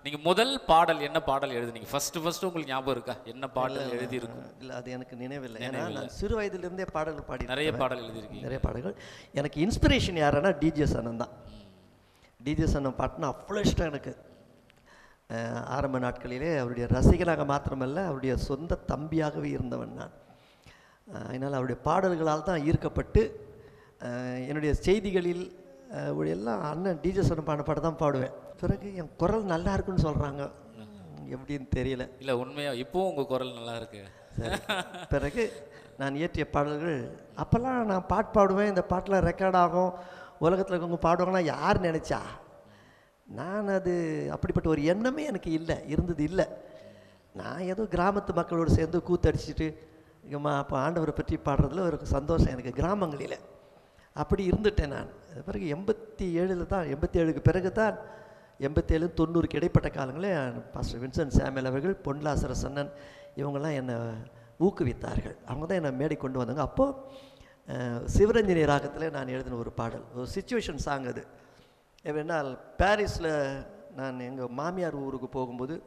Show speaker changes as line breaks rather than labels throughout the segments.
நீங்க முதல் பாடல் என்ன பாடல் எழுதுனீங்க ஃபர்ஸ்ட் ஃபர்ஸ்ட் உங்களுக்கு ஞாபகம் இருக்கா என்ன பாடல் எழுதி இருக்கும்
இல்லை அது எனக்கு நினைவில்லை ஏன்னா நான் சிறு வயதிலிருந்தே பாடல்கள் பாடி
நிறைய பாடல் எழுதியிருக்கீங்க
நிறைய பாடல்கள் எனக்கு இன்ஸ்பிரேஷன் யாருன்னா டிஜே சனன் தான் டிஜே சனம் பாட்டுனா அவ்வளோ இஷ்டம் எனக்கு அஹ் ஆரம்ப நாட்களிலே அவருடைய ரசிகனாக மாத்திரமல்ல அவருடைய சொந்த தம்பியாகவே இருந்தவன் நான் அஹ் அதனால் அவருடைய பாடல்களால் தான் ஈர்க்கப்பட்டு அஹ் என்னுடைய செய்திகளில் அஹ் ஒரு எல்லாம் அண்ணன் டிஜே சனம் பாடின பாட்டு தான் பாடுவேன் பிறகு என் குரல் நல்லா இருக்குன்னு சொல்கிறாங்க எப்படின்னு தெரியல
இல்ல உண்மையா இப்பவும் உங்க குரல் நல்லா இருக்கு
சரி. பிறகு நான் இயற்றிய பாடல்கள் அப்போல்லாம் நான் பாட்டு பாடுவேன் இந்த பாட்டில் ரெக்கார்ட் ஆகும் உலகத்தில் இருக்கவங்க பாடுவாங்கன்னா யார் நினச்சா நான் அது அப்படிப்பட்ட ஒரு எண்ணமே எனக்கு இல்லை இருந்தது இல்லை நான் ஏதோ கிராமத்து மக்களோடு சேர்ந்து கூத்தடிச்சிட்டு இங்கம்மா அப்போ ஆண்டவரை பற்றி பாடுறதுல ஒரு சந்தோஷம் எனக்கு கிராமங்களில் அப்படி இருந்துட்டேன் நான் அது பிறகு எண்பத்தி ஏழில் தான் எண்பத்தி ஏழுக்கு பிறகு தான் எண்பத்தேழு தொண்ணூறுக்கு இடைப்பட்ட காலங்களில் பாஸ்டர் வின்சென்ட் சாமுவேல் அவர்கள் பொன்லாசர சன்னன் இவங்கெல்லாம் என்னை ஊக்குவித்தார்கள் அவங்க தான் என்னை மேடை கொண்டு வந்தாங்க அப்போது சிவரஞ்சனி ராகத்தில் நான் எழுதின ஒரு பாடல் ஒரு சுச்சுவேஷன் சாங் அது எப்படின்னால் பாரிஸில் நான் எங்கள் மாமியார் ஊருக்கு போகும்போது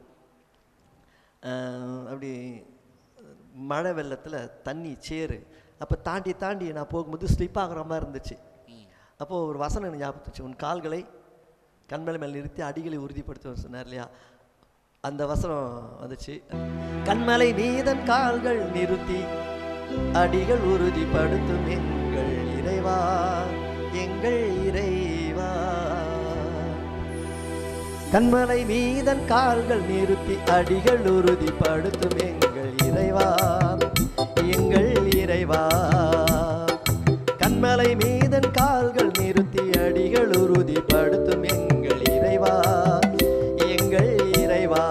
அஹ், அப்படி மழை வெள்ளத்தில் தண்ணி சேரு அப்போ தாண்டி தாண்டி நான் போகும்போது ஸ்லிப் ஆகுற மாதிரி இருந்துச்சு அப்போது ஒரு வசனம் எனக்கு ஞாபகம் வந்துச்சு. உன் கால்களை கண்மலை மேல் நிறுத்தி அடிகளை உறுதிப்படுத்துவேன் சொன்னார் இல்லையா அந்த வசனம் வந்துச்சு கண்மலை நீதன் கால்கள் நிறுத்தி அடிகள் உறுதிப்படுத்தும் எங்கள் இறைவா எங்கள் இறைவா கண்மலை மீதன் கால்கள் நிறுத்தி அடிகள் உறுதிப்படுத்தும் எங்கள் இறைவா எங்கள் இறைவா கண்மலை மீதன் கால்கள் நிறுத்தி அடிகள் உறுதிப்படுத்தும் எங்கள் இறைவா எங்கள் இறைவா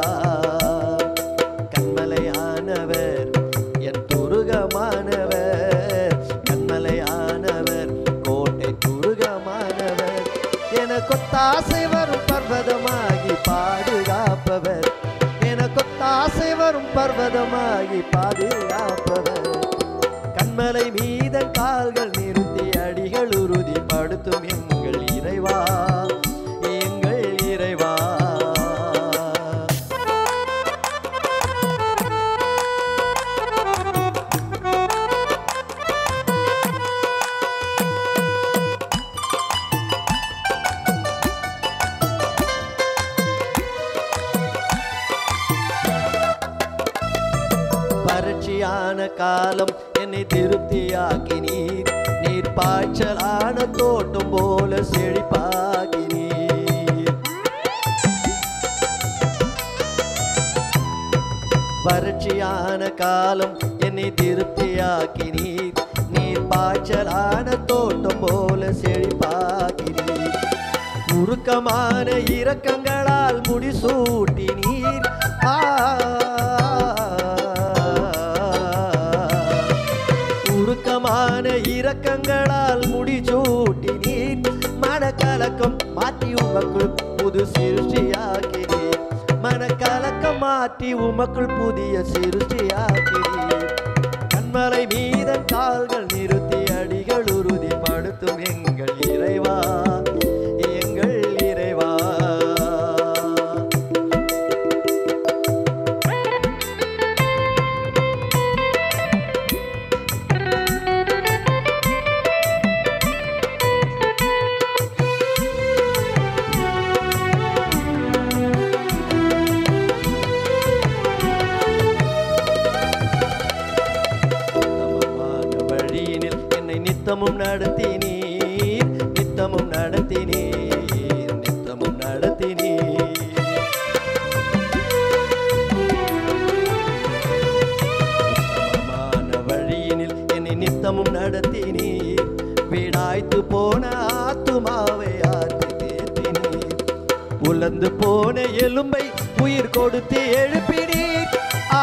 கண்மலையானவர் என் துருகமானவர் கண்மலையானவர் கோட்டை துருகமானவர் என கொத்தாசை வரும் பர்வதமாகி பாதுகாப்பவர் என கொத்தாசை வரும் பர்வதமாகி பாதுகாப்பவர் கண்மலை மீத கால்கள் நிறுத்தி அடிகள் உறுதிப்படுத்தும் எங்கள் இறைவா எங்கள் இறைவா வறட்சியான காலம் என்னை திருப்தியாக்கி நீர் நீர் பாய்ச்சலான தோட்டம் போல செழிப்பாக்கி நீர் வறட்சியான காலம் என்னை திருப்தியாக்கி நீர் நீர் பாய்ச்சலான தோட்டம் போல செழிப்பாக்கி நீர் உருக்கமான இரக்கங்களால் முடிசூட்டி நீர் ஆ உருக்கமான இரக்கங்களால் முடிசூட்டி நீர் மனக்கலக்கம் மாற்றி உமக்குள் புது சிருஷ்டியாக்கி நீர் மனக்கலக்கம் மாற்றி உமக்குள் புதிய சிருஷ்டியாக்கி நீர் கண்மலை மீதன் கால்கள் நிறுத்தி அடிகள் உறுதிப்படுத்தும் எங்கள் இறைவா எங்கள் இறைவா உத்தமமான வழியினில் என்னை நித்தமும் நடத்தினீர் நித்தமும் நடத்தினீர் நித்தமும் நடத்தினீர் உத்தமமான வழியினில் என்னை நித்தமும் நடத்தினீர் வீடாய்த்து போன ஆத்துமாவை ஆற்றி தேற்றினீர் உலர்ந்து போன எலும்பை உயிர் கொடுத்து எழுப்பினீர் ஆ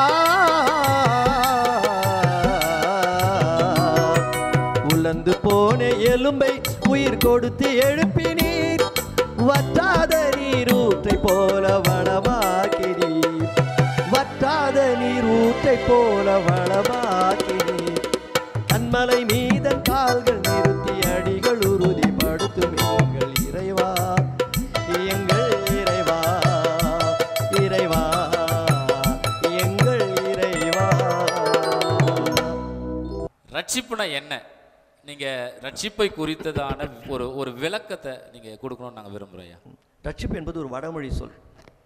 உலர்ந்து போன எலும்பை உயிர் கொடுத்து எழுப்பினீர் வற்றாத நீரூற்றை போல வளமாக்கினீர் வற்றாத நீரூற்றை போல வளமாக்கினீர் கண்மலை மீதன் கால்கள் நிறுத்தி அடிகள் உறுதிப்படுத்தும் எங்கள் இறைவா எங்கள் இறைவா
ரட்சிப்புனா என்ன நீங்க ரட்சிப்பை குறித்ததான ஒரு ஒரு விளக்கத்தை நீங்க கொடுக்கணும்னு நாங்க விரும்புறோம் ஐயா
ரட்சிப்பு என்பது ஒரு வடமொழி சொல்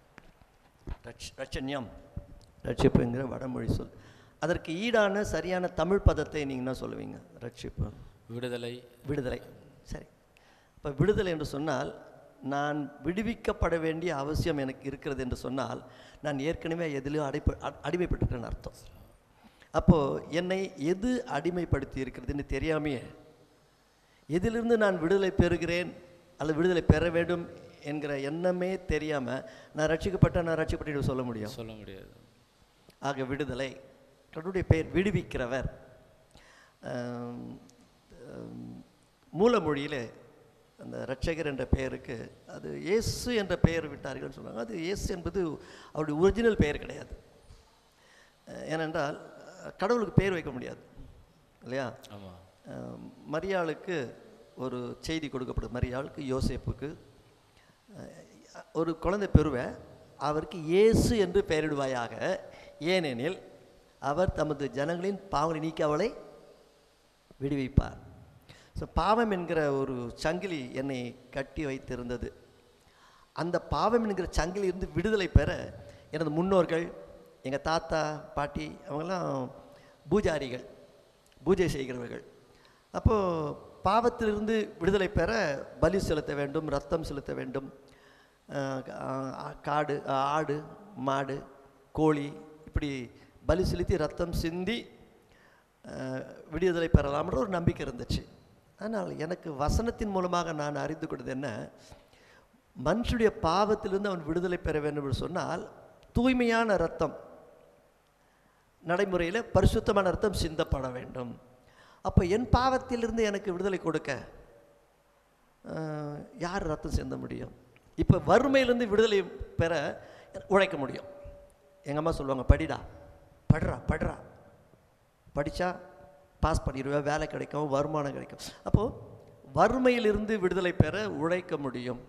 ரட்ச ரட்சண்யம் ரட்சிப்புங்கிற வடமொழி சொல் அதற்கு ஈடான சரியான தமிழ் பதத்தை நீங்கள் என்ன சொல்லுவீங்க ரட்சிப்பு
விடுதலை
விடுதலை சரி இப்போ விடுதலை என்று சொன்னால் நான் விடுவிக்கப்பட வேண்டிய அவசியம் எனக்கு இருக்கிறது என்று சொன்னால் நான் ஏற்கனவே எதிலும் அடைப்ப அ- அடிமைப்பட்டிருக்கிறேன்னு அர்த்தம் அப்போது என்னை எது அடிமைப்படுத்தி இருக்கிறதுன்னு தெரியாமையே எதிலிருந்து நான் விடுதலை பெறுகிறேன் அல்லது விடுதலை பெற வேண்டும் என்கிற எண்ணமே தெரியாமல் நான் ரட்சிக்கப்பட்ட நான் ரட்சிக்கப்பட்டு சொல்ல முடியும்
சொல்ல முடியாது
ஆக விடுதலை கடவுளுடைய பெயர் விடுவிக்கிறவர் ஆம், ஆம், மூலமொழியில் அந்த ரட்சகர் என்ற பெயருக்கு அது இயேசு என்ற பெயர் விட்டார்கள்னு சொல்லுவாங்க அது இயேசு என்பது அவருடைய ஒரிஜினல் பெயர் கிடையாது அஹ், ஏனென்றால் அஹ், கடவுளுக்கு பெயர் வைக்க முடியாது இல்லையா
ஆமா
அஹ், மரியாளுக்கு ஒரு செய்தி கொடுக்கப்படுது மரியாளுக்கு யோசேப்புக்கு அஹ், ஒரு குழந்தை பெறுவேன் அவருக்கு இயேசு என்று பெயரிடுவாயாக ஏனெனில் அவர் தமது ஜனங்களின் பாவங்களை நீக்கி அவளை விடுவிப்பார் ஸோ பாவம் என்கிற ஒரு சங்கிலி என்னை கட்டி வைத்திருந்தது அந்த பாவம் என்கிற சங்கிலிருந்து விடுதலை பெற எனது முன்னோர்கள் எங்கள் தாத்தா பாட்டி அவங்கெல்லாம் பூஜாரிகள் பூஜை செய்கிறவர்கள் அப்போது பாவத்திலிருந்து விடுதலை பெற பலி செலுத்த வேண்டும் ரத்தம் செலுத்த வேண்டும் அஹ் கா- காடு ஆடு மாடு கோழி இப்படி பலி செலுத்தி ரத்தம் சிந்தி அஹ், விடுதலை பெறலாம்ன்ற ஒரு நம்பிக்கை இருந்துச்சு ஆனால் எனக்கு வசனத்தின் மூலமாக நான் அறிந்து கொண்டது என்ன மனுஷனுடைய பாவத்திலிருந்து அவன் விடுதலை பெற வேண்டும் என்று சொன்னால் தூய்மையான ரத்தம் நடைமுறையில் பரிசுத்தமான ரத்தம் சிந்தப்பட வேண்டும் அப்போ என் பாவத்திலிருந்து எனக்கு விடுதலை கொடுக்க அஹ், யார் ரத்தம் சிந்த முடியும் இப்போ வறுமையிலிருந்து விடுதலை பெற உழைக்க முடியும் எங்கள் அம்மா சொல்லுவாங்க படிடா படுறா படுறா படித்தா பாஸ் பண்ணிடுவேன் வேலை கிடைக்கும் வருமானம் கிடைக்கும் அப்போது வறுமையிலிருந்து விடுதலை பெற உழைக்க முடியும்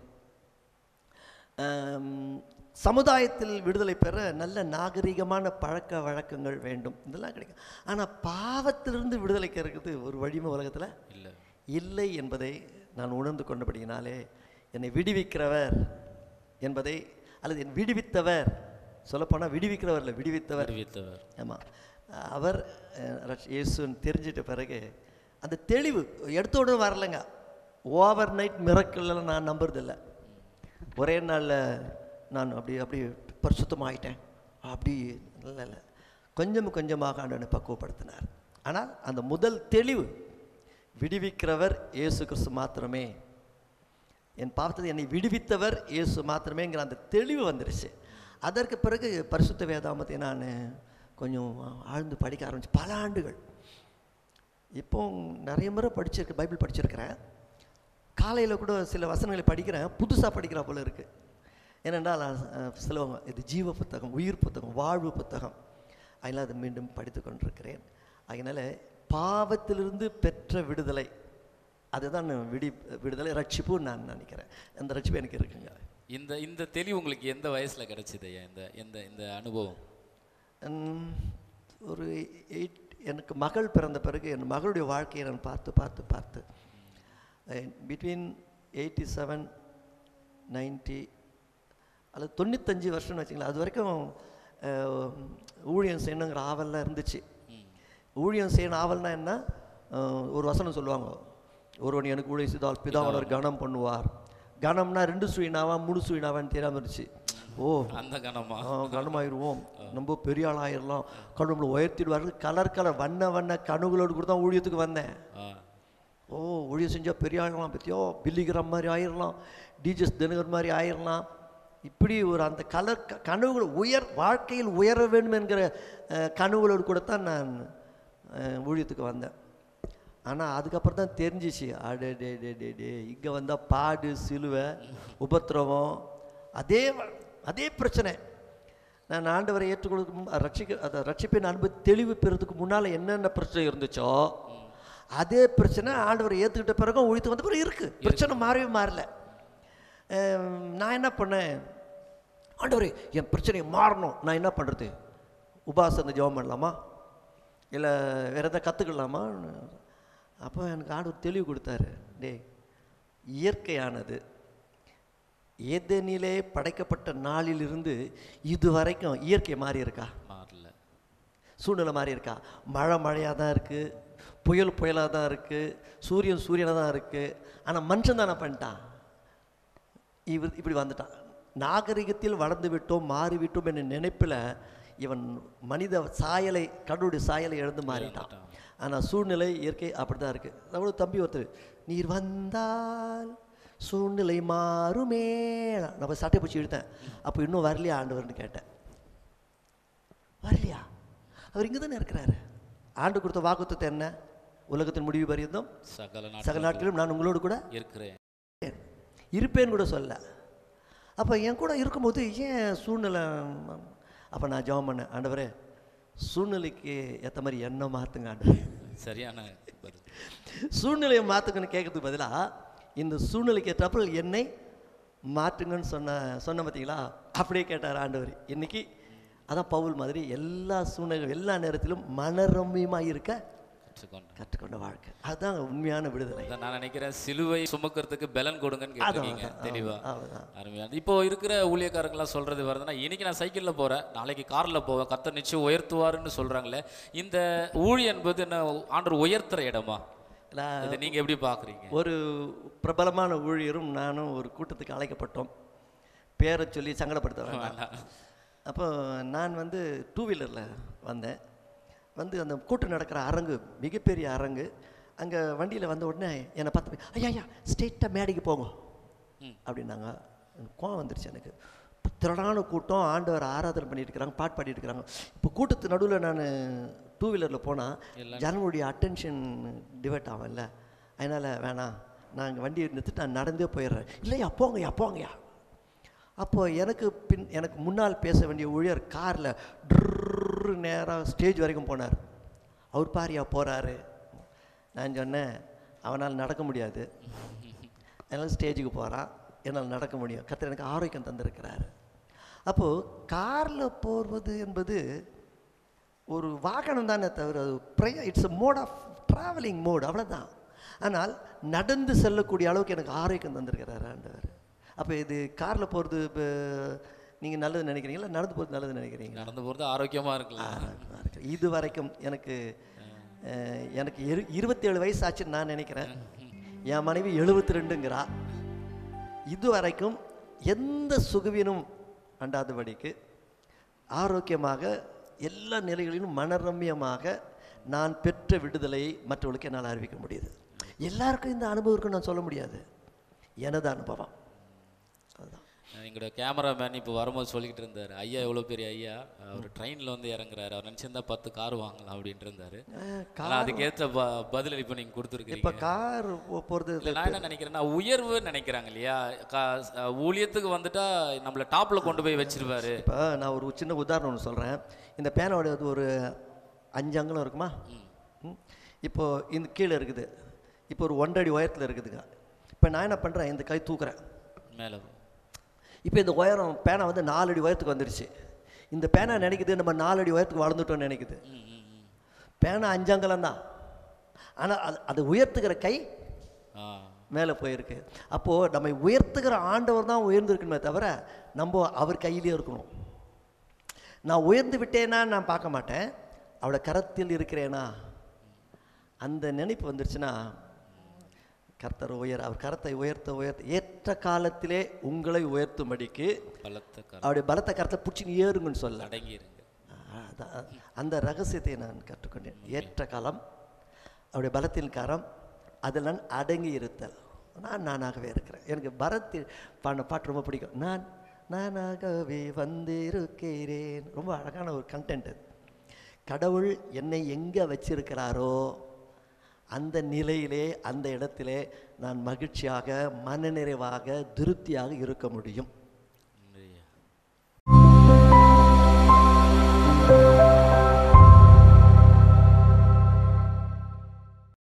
ஆம், சமுதாயத்தில் விடுதலை பெற நல்ல நாகரிகமான பழக்க வழக்கங்கள் வேண்டும் இதெல்லாம் கிடைக்கும் ஆனால் பாவத்திலிருந்து விடுதலை கிடைக்கிறது ஒரு வழிமை உலகத்தில்
இல்ல
இல்லை என்பதை நான் உணர்ந்து கொண்டபடியினாலே என்னை விடுவிக்கிறவர் என்பதை அல்லது என் விடுவித்தவர் சொல்லப்போனால் விடுவிக்கிறவர் இல்லை விடுவித்தவர்
அறிவித்தவர்
ஆமாம் அவர் அஹ், ரட்ச- இயேசுன்னு தெரிஞ்சிட்ட பிறகு அந்த தெளிவு எடுத்த உடனே வரலைங்க ஓவர் நைட் மிரக்கல்லாம் நான் நம்புறதில்ல ஒரே நாளில் நான் அப்படி அப்படி பரிசுத்தமாயிட்டேன் அப்படி இல்லை இல்லை கொஞ்சம் கொஞ்சமாக ஆண்டவனை பக்குவப்படுத்தினார் ஆனால் அந்த முதல் தெளிவு விடுவிக்கிறவர் இயேசு கிறிஸ்து மாத்திரமே என் பாவத்தை என்னை விடுவித்தவர் இயேசு மாத்திரமேங்கிற அந்த தெளிவு வந்துருச்சு அதற்கு பிறகு பரிசுத்த வேதாமத்தை நான் கொஞ்சம் ஆழ்ந்து படிக்க ஆரம்பிச்சு பல ஆண்டுகள் இப்போ நிறைய முறை படிச்சிருக்க பைபிள் படிச்சிருக்கிறேன் காலையில் கூட சில வசனங்களை படிக்கிறேன் புதுசாக படிக்கிற போல இருக்குது ஏனென்றால் அஹ், சிலவங்க இது ஜீவ புத்தகம் உயிர் புத்தகம் வாழ்வு புத்தகம் அதனால் அதை மீண்டும் படித்து கொண்டிருக்கிறேன் அதனால் பாவத்திலிருந்து பெற்ற விடுதலை அதுதான் விடி விடுதலை ரட்சிப்புன்னு நான் நினைக்கிறேன் அந்த ரட்சிப்பு எனக்கு இருக்குங்க
இந்த இந்த தெளிவு உங்களுக்கு எந்த வயசுல கிடைச்சது ஐயா இந்த இந்த இந்த அனுபவம்
உம், ஒரு எயிட் எனக்கு மகள் பிறந்த பிறகு என் மகளுடைய வாழ்க்கையை நான் பார்த்து பார்த்து பார்த்து பிட்வீன் எயிட்டி செவன் நைன்ட்டி அல்லது தொண்ணூத்தஞ்சு வருஷம்னு வச்சுங்களேன் அது வரைக்கும் அஹ், ஊழியம் செய்யணுங்கிற ஆவல்லாம் இருந்துச்சு ஊழியம் செய்யணும் ஆவல்னா என்ன அஹ், ஒரு வசனம் சொல்லுவாங்க ஒருவன் எனக்கு ஊழியம் செய்தால் பிதாவனர் கனம் பண்ணுவார் கனம்னா ரெண்டு சுயினாவா மூணு சுயினாவான்னு தெரியாமல் இருந்துச்சு ஓ
அந்த கணமா
ஆ, கனமாயிருவோம் ரொம்ப பெரிய ஆள் ஆயிடலாம் கடவுளை உயர்த்திடுவார்கள் கலர் கலர் வண்ண வண்ண கனவுகளோடு கூட தான் ஊழியத்துக்கு வந்தேன்
ஆ.
ஓ ஊழியம் செஞ்சால் பெரிய ஆயிடலாம் பற்றியோ பில்லிகிராம் மாதிரி ஆயிடலாம் டிஜஸ் தினகர் மாதிரி ஆயிடலாம் இப்படி ஒரு அந்த கலர் க- கனவுகள் உயர் வாழ்க்கையில் உயர வேண்டும் என்கிற அஹ், கனவுகளோடு கூட தான் நான் அஹ், ஊழியத்துக்கு வந்தேன் ஆனால் அதுக்கப்புறம் தான் தெரிஞ்சிச்சு அடே டே டே டே டே இங்கே வந்தால் பாடு சிலுவை உபத்திரவம் அதே வ- அதே பிரச்சனை நான் ஆண்டவரை ஏற்றுக்கொள்ளுக்கு முன் ரட்சிக்க அதை ரட்சிப்பின் அன்பு தெளிவு பெறதுக்கு முன்னால் என்னென்ன பிரச்சனை இருந்துச்சோ அதே பிரச்சனை ஆண்டவரை ஏற்றுக்கிட்ட பிறகும் ஒழித்து வந்த பிறகு இருக்குது பிரச்சனை மாறவே மாறல அஹ் நான் என்ன பண்ணேன் ஆண்டவரே என் பிரச்சனையை மாறணும் நான் என்ன பண்ணுறது உபாசனை ஜெபம் பண்ணலாமா இல்லை வேறு எதாவது கற்றுக்கலாமா அப்போ எனக்கு ஆண்டவர் தெளிவு கொடுத்தாரு டேய் இயற்கையானது ஏதெனிலே படைக்கப்பட்ட நாளிலிருந்து இது வரைக்கும் இயற்கை மாறி இருக்கா
மாறல
சூழ்நிலை மாறி இருக்கா மழை மழையாக தான் இருக்குது புயல் புயலாக தான் இருக்குது சூரியன் சூரியனாக தான் இருக்குது ஆனால் மனுஷன் தானே பண்ணிட்டான் இவர் இப்படி வந்துட்டான் நாகரிகத்தில் வளர்ந்து விட்டோம் மாறிவிட்டோம் என்ற நினைப்பில் இவன் மனித சாயலை கடவுளுடைய சாயலை இழந்து மாறிட்டான் ஆனால் சூழ்நிலை இயற்கை அப்படி தான் இருக்குது அவ்வளோ தம்பி ஒருத்தர் நீர் வந்தால் சூழ்நிலை மாறுமே நம்ம சட்டை பிடிச்சி இழுத்தேன் அப்போ இன்னும் வரலையா ஆண்டவர்னு கேட்டேன் வரலையா அவர் இங்கே தானே இருக்கிறாரு ஆண்டு கொடுத்த வாக்குத்தத்தை என்ன உலகத்தின் முடிவு பரியந்தம்
சகல
சகல
நாட்கள்
நாட்களிலும் நான் உங்களோடு கூட
இருக்கிறேன்
இருப்பேன்னு கூட சொல்ல அப்போ என் கூட இருக்கும்போது ஏன் சூழ்நிலை அப்போ நான் ஜெபம் பண்ணேன் ஆண்டவரே சூழ்நிலைக்கு ஏற்ற மாதிரி என்ன மாற்றுங்க ஆண்டவரே
சரியான பதில்.
சூழ்நிலையை மாற்றுங்கன்னு கேட்கறதுக்கு பதிலாக இந்த சூழ்நிலைக்கு ஏற்றாப்புல என்னை மாற்றுங்கன்னு சொன்ன சொன்ன பார்த்தீங்களா அப்படியே கேட்டார் ஆண்டவர் இன்னைக்கு அதான் பவுல் மாதிரி எல்லா சூழ்நிலை எல்லா நேரத்திலும் மனரம்யமாக இருக்க
கற்றுக்கொண்டேன்
கற்றுக்கொண்ட வாழ்க்கை அதுதான் உண்மையான விடுதலை
அதான் நான் நினைக்கிறேன் சிலுவை சுமக்கிறதுக்கு பலன் கொடுங்கன்னு கேட்டிருக்கீங்க
அதான்,
தெளிவா
அவ்வளோதான்
அருமையான இப்போ இருக்கிற ஊழியக்காரங்களாம் சொல்றது வருதுன்னா இன்னைக்கு நான் சைக்கிளில் போறேன் நாளைக்கு கார்ல போவேன் கர்த்தர் நிச்சயம் உயர்த்துவாருன்னு சொல்றாங்களே இந்த ஊழி என்பது என்ன ஆண்டவர் உயர்த்துற இடமா
நான்
இதை நீங்க எப்படி பாக்குறீங்க
ஒரு பிரபலமான ஊழியரும் நானும் ஒரு கூட்டத்துக்கு அழைக்கப்பட்டோம் பேரை சொல்லி சங்கடப்படுத்த வேண்டாம் அப்போ நான் வந்து டூ வீலரில் வந்தேன் வந்து அந்த கூட்டம் நடக்கிற அரங்கு மிகப்பெரிய அரங்கு அங்கே வண்டியில் வந்த உடனே என்னை பார்த்து ஐயா ஐயா ஸ்ட்ரெயிட்டாக மேடைக்கு போங்க
ம்.
அப்படின்னாங்க எனக்கு கோவம் வந்துருச்சு எனக்கு இப்ப திரளான கூட்டம் ஆண்டவர் ஆராதனை பண்ணிட்டு இருக்கிறாங்க பாட்டு பாடிட்டு இருக்கிறாங்க இப்போ கூட்டத்து நடுவில் நான் டூ வீலரில் போனால் ஜனங்களுடைய அட்டென்ஷன் டிவைட் ஆகும்ல அதனால் வேணாம் நான் இங்கே வண்டியை நிறுத்திட்டு நான் நடந்தே போயிடுறேன் இல்லையா போங்கய்யா போங்கய்யா அப்போ எனக்கு பின் எனக்கு முன்னால் பேச வேண்டிய ஊழியர் காரில் ட்ரு நேராக ஸ்டேஜ் வரைக்கும் போனார் அவர் பாரியா போகிறாரு நான் சொன்னேன் அவனால் நடக்க முடியாது அதனால் ஸ்டேஜுக்கு போகிறான் என்னால் நடக்க முடியும் கர்த்தர் எனக்கு ஆரோக்கியம் தந்திருக்கிறாரு அப்போது காரில் போவது என்பது ஒரு வாகனம் தானே தவிர அது ப்ரைய it's a mode of travelling mode அவ்வளோதான் ஆனால் நடந்து செல்லக்கூடிய அளவுக்கு எனக்கு ஆரோக்கியம் தந்திருக்கிறாரு ஆண்டவர் அப்போ இது காரில் போகிறது இப்போ நீங்கள் நல்லது நினைக்கிறீங்களா நடந்து போகிறது நல்லது நினைக்கிறீங்களா
நடந்து போறது ஆரோக்கியமா இருக்கலாம்
ஆரோக்கியமா இருக்கு. இது வரைக்கும் எனக்கு அஹ், எனக்கு இரு இருபத்தேழு வயசு ஆச்சுன்னு நான் நினைக்கிறேன் என் மனைவி எழுபத்தி ரெண்டுங்கிறா இது வரைக்கும் எந்த சுகவீனம் அண்டாதபடிக்கு ஆரோக்கியமாக எல்லா நிலைகளிலும் மனரம்யமாக நான் பெற்ற விடுதலையை மற்றவர்களுக்கு என்னால் அறிவிக்க முடியுது எல்லாருக்கும் இந்த அனுபவம் இருக்குன்னு நான் சொல்ல முடியாது எனது அனுபவம் அதுதான்
எங்களோட கேமராமேன் இப்போ வரும்போது சொல்லிக்கிட்டு இருந்தாரு ஐயா எவ்வளோ பெரிய ஐயா அவர் ட்ரெயினில் வந்து இறங்குறாரு அவர் நினச்சிருந்தா பத்து கார் வாங்கலாம் அப்படின்ட்டு இருந்தாரு
அஹ்,
ஆனால் அதுக்கேற்ற ப பதில் இப்போ நீங்கள்
இப்போ
கொடுத்துருக்கீங்க
கார் போகிறது
இல்லை நான் என்ன நினைக்கிறேன்னா உயர்வு நினைக்கிறாங்க இல்லையா கா அஹ் ஊழியத்துக்கு வந்துட்டா நம்மளை டாப்பில் கொண்டு போய் வச்சிருவாரு
இப்போ நான் ஒரு சின்ன உதாரணம் ஒன்று சொல்கிறேன் இந்த பேனாவோட அது ஒரு அஞ்சு அங்குலம் இருக்குமா ம். இப்போ இந்த கீழே இருக்குது இப்போ ஒரு ஒன்றரை அடி உயரத்தில் இருக்குதுங்க இப்போ நான் என்ன பண்ணுறேன் இந்த கை தூக்குறேன்
மேலே
இப்போ இந்த உயரம் பேனா வந்து நாலு அடி உயரத்துக்கு வந்துருச்சு இந்த பேனா நினைக்குது நம்ம நாலு அடி உயரத்துக்கு வளர்ந்துட்டோம்னு நினைக்குது
ம் ம் ம்
பேனா அஞ்சங்கலம் தான் ஆனால் அது அது உயர்த்துக்கிற கை
ஆ
மேலே போயிருக்கு அப்போது நம்ம உயர்த்துகிற ஆண்டவர் தான் உயர்ந்திருக்கணுமே தவிர நம்ம அவர் கையிலே இருக்கணும் நான் உயர்ந்து விட்டேனா நான் பார்க்க மாட்டேன் அவளை கரத்தில் இருக்கிறேனா அந்த நினைப்பு வந்துருச்சுன்னா கர்த்தர் உயர் அவர் கரத்தை உயர்த்த உயர்த்த ஏற்ற காலத்திலே உங்களை உயர்த்தும்படிக்கு
பலத்த கரம்
அவருடைய பலத்த கரத்தை பிடிச்சி ஏறுங்கன்னு சொல்ல
அடங்கி இருங்க
அதான் அந்த ரகசியத்தை நான் கற்றுக்கொண்டேன் ஏற்ற காலம் அவருடைய பலத்தின் கரம் அதில் நான் அடங்கி இருத்தல் நான் நானாகவே இருக்கிறேன் எனக்கு பரத்தில் பாடின பாட்டு ரொம்ப பிடிக்கும் நான் நானாகவே வந்திருக்கிறேன் ரொம்ப அழகான ஒரு கண்டென்ட் அது கடவுள் என்னை எங்கே வச்சிருக்கிறாரோ அந்த நிலையிலே அந்த இடத்திலே நான் மகிழ்ச்சியாக மனநிறைவாக திருப்தியாக இருக்க முடியும்